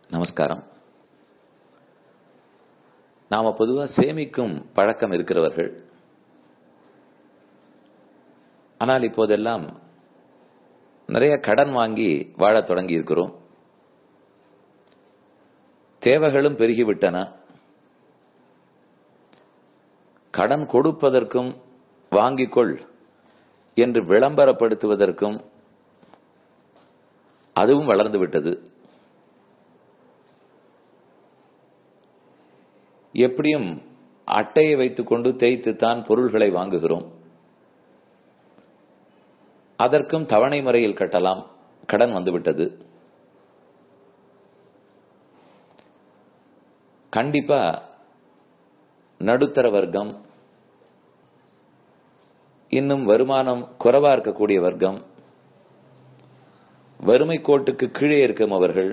நமஸ்காரம் நாம பொதுவா சேமிக்கும் பழக்கம் இருக்கிறவர்கள் ஆனால் இப்போதெல்லாம் நிறைய கடன் வாங்கி வாழத் தொடங்கி இருக்கிறோம் தேவைகளும் பெருகிவிட்டன கடன் கொடுப்பதற்கும் வாங்கிக்கொள் என்று விளம்பரப்படுத்துவதற்கும் அதுவும் வளர்ந்து விட்டது எப்படியும் அட்டையை வைத்துக்கொண்டு தேய்த்துத்தான் பொருள்களை வாங்குகிறோம் அதற்கும் தவணை முறையில் கட்டலாம் கடன் வந்துவிட்டது கண்டிப்பா நடுத்தர வர்க்கம் இன்னும் வருமானம் குறைவா இருக்கக்கூடிய வர்க்கம் வறுமை கோட்டுக்கு கீழே இருக்கும் அவர்கள்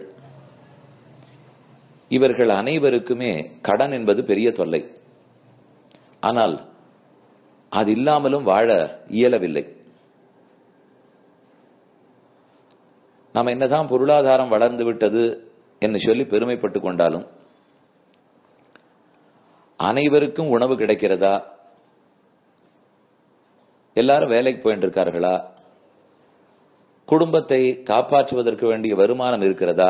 இவர்கள் அனைவருக்குமே கடன் என்பது பெரிய தொல்லை ஆனால் அது இல்லாமலும் வாழ இயலவில்லை நாம் என்னதான் பொருளாதாரம் வளர்ந்து விட்டது என்று சொல்லி பெருமைப்பட்டுக் கொண்டாலும் அனைவருக்கும் உணவு கிடைக்கிறதா எல்லாரும் வேலைக்கு போயிட்டு இருக்கார்களா குடும்பத்தை காப்பாற்றுவதற்கு வேண்டிய வருமானம் இருக்கிறதா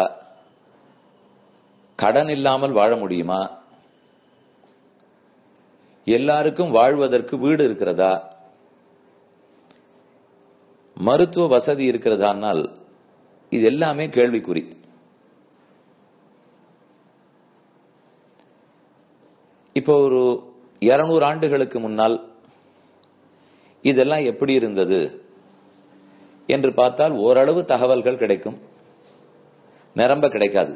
கடன் இல்லாமல் வாழ முடியுமா எல்லாருக்கும் வாழ்வதற்கு வீடு இருக்கிறதா மருத்துவ வசதி இருக்கிறதானால் இது எல்லாமே கேள்விக்குறி இப்போ ஒரு இருநூறு ஆண்டுகளுக்கு முன்னால் இதெல்லாம் எப்படி இருந்தது என்று பார்த்தால் ஓரளவு தகவல்கள் கிடைக்கும் நிரம்ப கிடைக்காது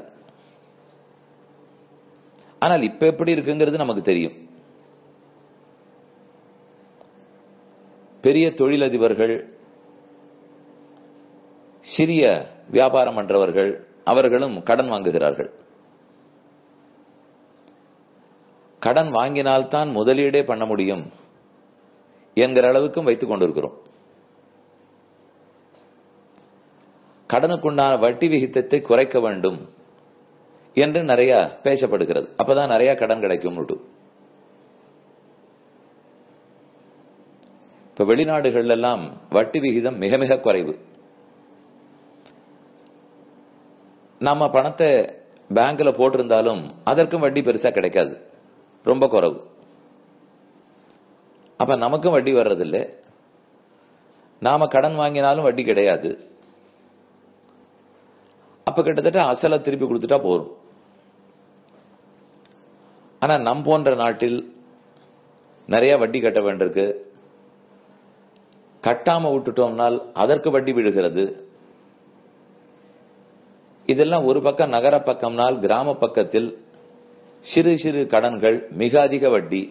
ஆனால் இப்ப எப்படி இருக்குங்கிறது நமக்கு தெரியும் பெரிய தொழிலதிபர்கள் சிறிய வியாபாரம் பண்றவர்கள் அவர்களும் கடன் வாங்குகிறார்கள் கடன் வாங்கினால்தான் முதலீடே பண்ண முடியும் என்கிற அளவுக்கும் வைத்துக் கொண்டிருக்கிறோம் கடனுக்குண்டான வட்டி விகிதத்தை குறைக்க வேண்டும் என்று நிறைய பேசப்படுகிறது அப்பதான் நிறைய கடன் கிடைக்கும் இப்ப வெளிநாடுகள் எல்லாம் வட்டி விகிதம் மிக மிக குறைவு நம்ம பணத்தை பேங்க்ல போட்டிருந்தாலும் அதற்கும் வட்டி பெருசா கிடைக்காது ரொம்ப குறைவு அப்ப நமக்கும் வட்டி வர்றதில்லை நாம கடன் வாங்கினாலும் வட்டி கிடையாது அப்ப கிட்டத்தட்ட அசலை திருப்பி கொடுத்துட்டா போரும் ஆனா நம் போன்ற நாட்டில் நிறைய வட்டி கட்ட வேண்டியிருக்கு கட்டாம விட்டுட்டோம்னால் அதற்கு வட்டி விழுகிறது இதெல்லாம் ஒரு பக்கம் நகர பக்கம்னால் கிராம பக்கத்தில் சிறு சிறு கடன்கள் மிக அதிக வட்டி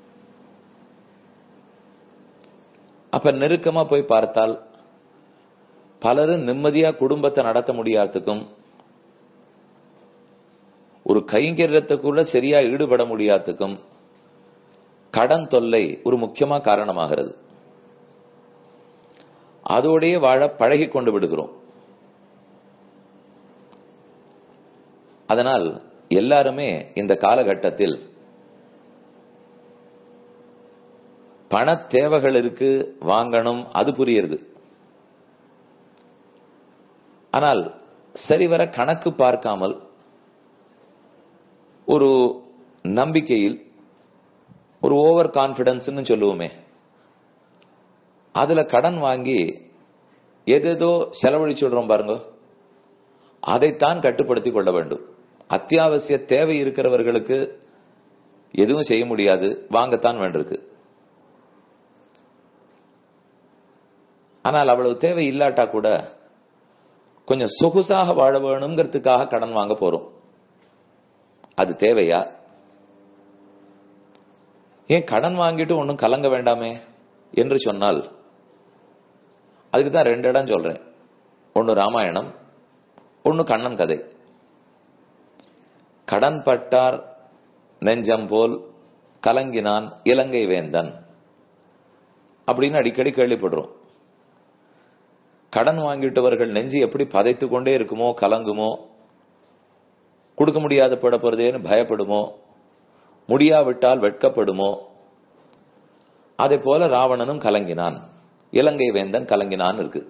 அப்ப நெருக்கமா போய் பார்த்தால் பலரும் நிம்மதியா குடும்பத்தை நடத்த முடியாததுக்கும் ஒரு கைங்கரியத்துக்குள்ள சரியா ஈடுபட முடியாததுக்கும் கடன் தொல்லை ஒரு முக்கியமா காரணமாகிறது அதோடையே வாழ பழகி கொண்டு விடுகிறோம் அதனால் எல்லாருமே இந்த காலகட்டத்தில் பண தேவைகள் இருக்கு வாங்கணும் அது புரியுது ஆனால் சரிவர கணக்கு பார்க்காமல் ஒரு நம்பிக்கையில் ஒரு ஓவர் கான்பிடன்ஸ் சொல்லுவோமே அதுல கடன் வாங்கி எதேதோ செலவழிச்சுடுறோம் பாருங்க அதைத்தான் கட்டுப்படுத்திக் கொள்ள வேண்டும் அத்தியாவசிய தேவை இருக்கிறவர்களுக்கு எதுவும் செய்ய முடியாது வாங்கத்தான் வேண்டியிருக்கு ஆனால் அவ்வளவு தேவை இல்லாட்டா கூட கொஞ்சம் சொகுசாக வாழ வேணுங்கிறதுக்காக கடன் வாங்க போறோம் அது தேவையா ஏன் கடன் வாங்கிட்டு ஒன்னும் கலங்க வேண்டாமே என்று சொன்னால் அதுக்கு தான் ரெண்டு இடம் சொல்றேன் ஒன்னு ராமாயணம் ஒன்னு கண்ணன் கதை கடன் பட்டார் நெஞ்சம் போல் கலங்கினான் இலங்கை வேந்தன் அப்படின்னு அடிக்கடி கேள்விப்படுறோம் கடன் வாங்கிட்டவர்கள் நெஞ்சு எப்படி பதைத்து கொண்டே இருக்குமோ கலங்குமோ கொடுக்க முடியாத போட போறதேன்னு பயப்படுமோ முடியாவிட்டால் வெட்கப்படுமோ அதே போல ராவணனும் கலங்கினான் இலங்கை வேந்தன் கலங்கினான் இருக்கு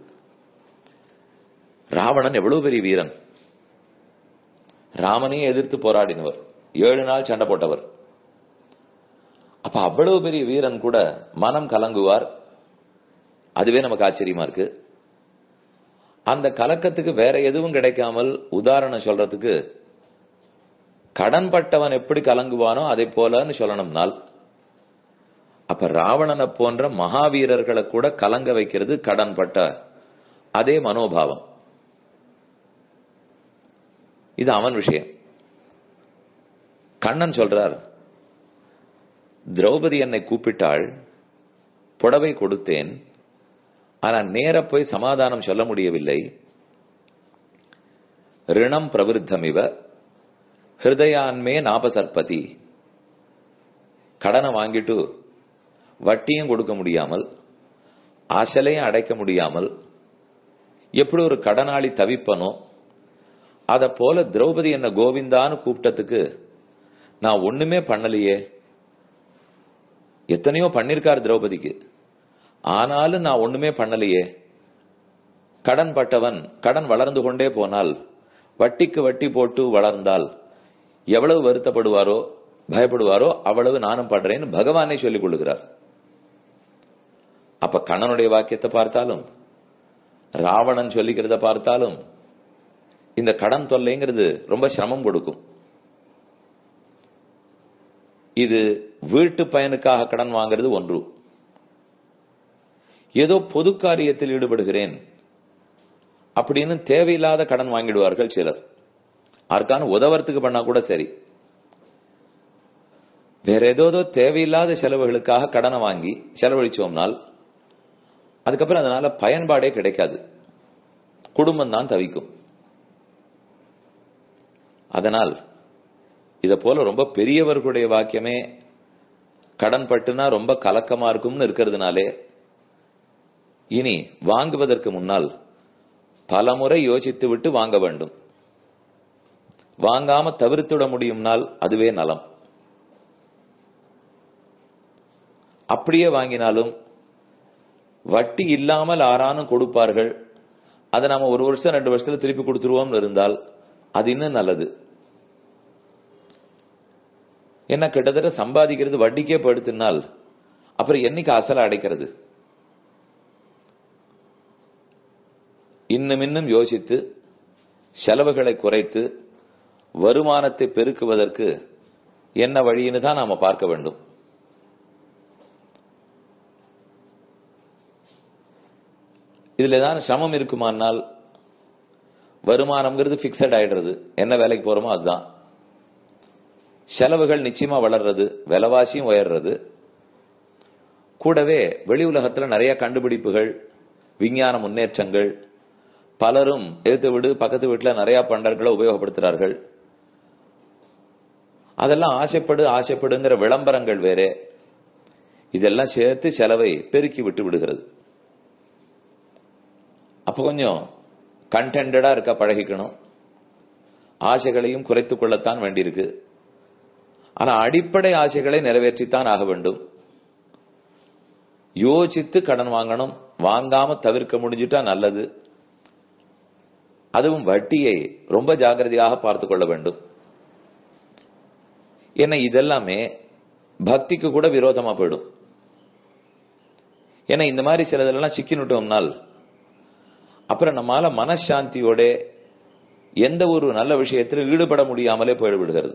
ராவணன் எவ்வளவு பெரிய வீரன் ராமனையே எதிர்த்து போராடினவர் ஏழு நாள் சண்டை போட்டவர் அப்ப அவ்வளவு பெரிய வீரன் கூட மனம் கலங்குவார் அதுவே நமக்கு ஆச்சரியமா இருக்கு அந்த கலக்கத்துக்கு வேற எதுவும் கிடைக்காமல் உதாரணம் சொல்றதுக்கு கடன்பட்டவன் எப்படி கலங்குவானோ அதை போலன்னு சொல்லணும்னால் அப்ப ராவணனை போன்ற மகாவீரர்களை கூட கலங்க வைக்கிறது கடன்பட்ட அதே மனோபாவம் இது அவன் விஷயம் கண்ணன் சொல்றார் திரௌபதி என்னை கூப்பிட்டாள் புடவை கொடுத்தேன் ஆனா நேர போய் சமாதானம் சொல்ல முடியவில்லை ரிணம் பிரவிருத்தமிவ ஹிருதயான்மே நாபசற்பதி கடனை வாங்கிட்டு வட்டியும் கொடுக்க முடியாமல் அசலையும் அடைக்க முடியாமல் எப்படி ஒரு கடனாளி தவிப்பனோ அத போல திரௌபதி என்ன கோவிந்தான்னு கூப்பிட்டதுக்கு நான் ஒண்ணுமே பண்ணலையே எத்தனையோ பண்ணிருக்கார் திரௌபதிக்கு ஆனாலும் நான் ஒண்ணுமே பண்ணலையே கடன் பட்டவன் கடன் வளர்ந்து கொண்டே போனால் வட்டிக்கு வட்டி போட்டு வளர்ந்தால் எவ்வளவு வருத்தப்படுவாரோ பயப்படுவாரோ அவ்வளவு நானும் படுறேன்னு பகவானே சொல்லிக் கொள்ளுகிறார் அப்ப கண்ணனுடைய வாக்கியத்தை பார்த்தாலும் ராவணன் சொல்லிக்கிறத பார்த்தாலும் இந்த கடன் தொல்லைங்கிறது ரொம்ப சிரமம் கொடுக்கும் இது வீட்டு பயனுக்காக கடன் வாங்குறது ஒன்று ஏதோ பொது காரியத்தில் ஈடுபடுகிறேன் அப்படின்னு தேவையில்லாத கடன் வாங்கிடுவார்கள் சிலர் யாருக்கான உதவறதுக்கு பண்ணா கூட சரி வேற ஏதோ தேவையில்லாத செலவுகளுக்காக கடனை வாங்கி செலவழிச்சோம்னால் அதுக்கப்புறம் அதனால பயன்பாடே கிடைக்காது குடும்பம் தான் தவிக்கும் அதனால் இத போல ரொம்ப பெரியவர்களுடைய வாக்கியமே கடன் பட்டுனா ரொம்ப கலக்கமா இருக்கும்னு இருக்கிறதுனாலே இனி வாங்குவதற்கு முன்னால் பலமுறை யோசித்து விட்டு வாங்க வேண்டும் வாங்காம தவிர்த்துட முடியும்னால் அதுவே நலம் அப்படியே வாங்கினாலும் வட்டி இல்லாமல் ஆறானும் கொடுப்பார்கள் அதை நாம ஒரு வருஷம் ரெண்டு வருஷத்துல திருப்பி கொடுத்துருவோம்னு இருந்தால் அது இன்னும் நல்லது என்ன கிட்டத்தட்ட சம்பாதிக்கிறது வட்டிக்கே படுத்தினால் அப்புறம் என்னைக்கு அசலை அடைக்கிறது இன்னும் இன்னும் யோசித்து செலவுகளை குறைத்து வருமானத்தை பெருக்குவதற்கு என்ன வழின்னு தான் நாம பார்க்க வேண்டும் இதுல ஏதாவது சமம் இருக்குமானால் வருமானம்ங்கிறது பிக்சட் ஆயிடுறது என்ன வேலைக்கு போறோமோ அதுதான் செலவுகள் நிச்சயமா வளர்றது விலைவாசியும் உயர்றது கூடவே வெளி உலகத்துல நிறைய கண்டுபிடிப்புகள் விஞ்ஞான முன்னேற்றங்கள் பலரும் எடுத்து விடு பக்கத்து வீட்டுல நிறைய பண்டர்களை உபயோகப்படுத்துறார்கள் அதெல்லாம் ஆசைப்படு ஆசைப்படுங்கிற விளம்பரங்கள் வேற இதெல்லாம் சேர்த்து செலவை பெருக்கி விட்டு விடுகிறது அப்ப கொஞ்சம் கண்டென்டா இருக்க பழகிக்கணும் ஆசைகளையும் குறைத்துக் கொள்ளத்தான் வேண்டியிருக்கு ஆனா அடிப்படை ஆசைகளை நிறைவேற்றித்தான் ஆக வேண்டும் யோசித்து கடன் வாங்கணும் வாங்காம தவிர்க்க முடிஞ்சிட்டா நல்லது அதுவும் வட்டியை ரொம்ப ஜாகிரதையாக பார்த்து கொள்ள வேண்டும் ஏன்னா இதெல்லாமே பக்திக்கு கூட விரோதமா போயிடும் ஏன்னா இந்த மாதிரி சிலதெல்லாம் சிக்கினுட்டோம்னால் அப்புறம் நம்மால மனசாந்தியோட எந்த ஒரு நல்ல விஷயத்திலும் ஈடுபட முடியாமலே போய்விடுகிறது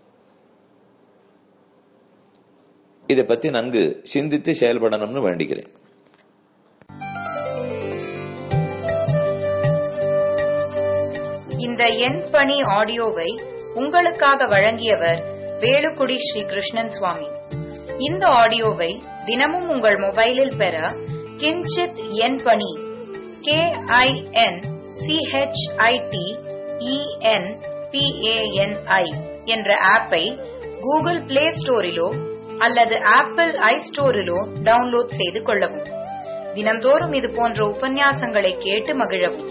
இதை பத்தி நன்கு சிந்தித்து செயல்படணும்னு வேண்டிக்கிறேன் இந்த எண் பணி ஆடியோவை உங்களுக்காக வழங்கியவர் வேலுக்குடி ஸ்ரீ கிருஷ்ணன் சுவாமி இந்த ஆடியோவை தினமும் உங்கள் மொபைலில் பெற கிஞ்சித் எண் பணி கே ஐ என் சிஹெச்ஐடி இஎன் பிஏஎன்ஐ என்ற ஆப்பை கூகுள் பிளே ஸ்டோரிலோ அல்லது ஆப்பிள் ஐ ஸ்டோரிலோ டவுன்லோட் செய்து கொள்ளவும் தினம்தோறும் இது போன்ற உபன்யாசங்களை கேட்டு மகிழவும்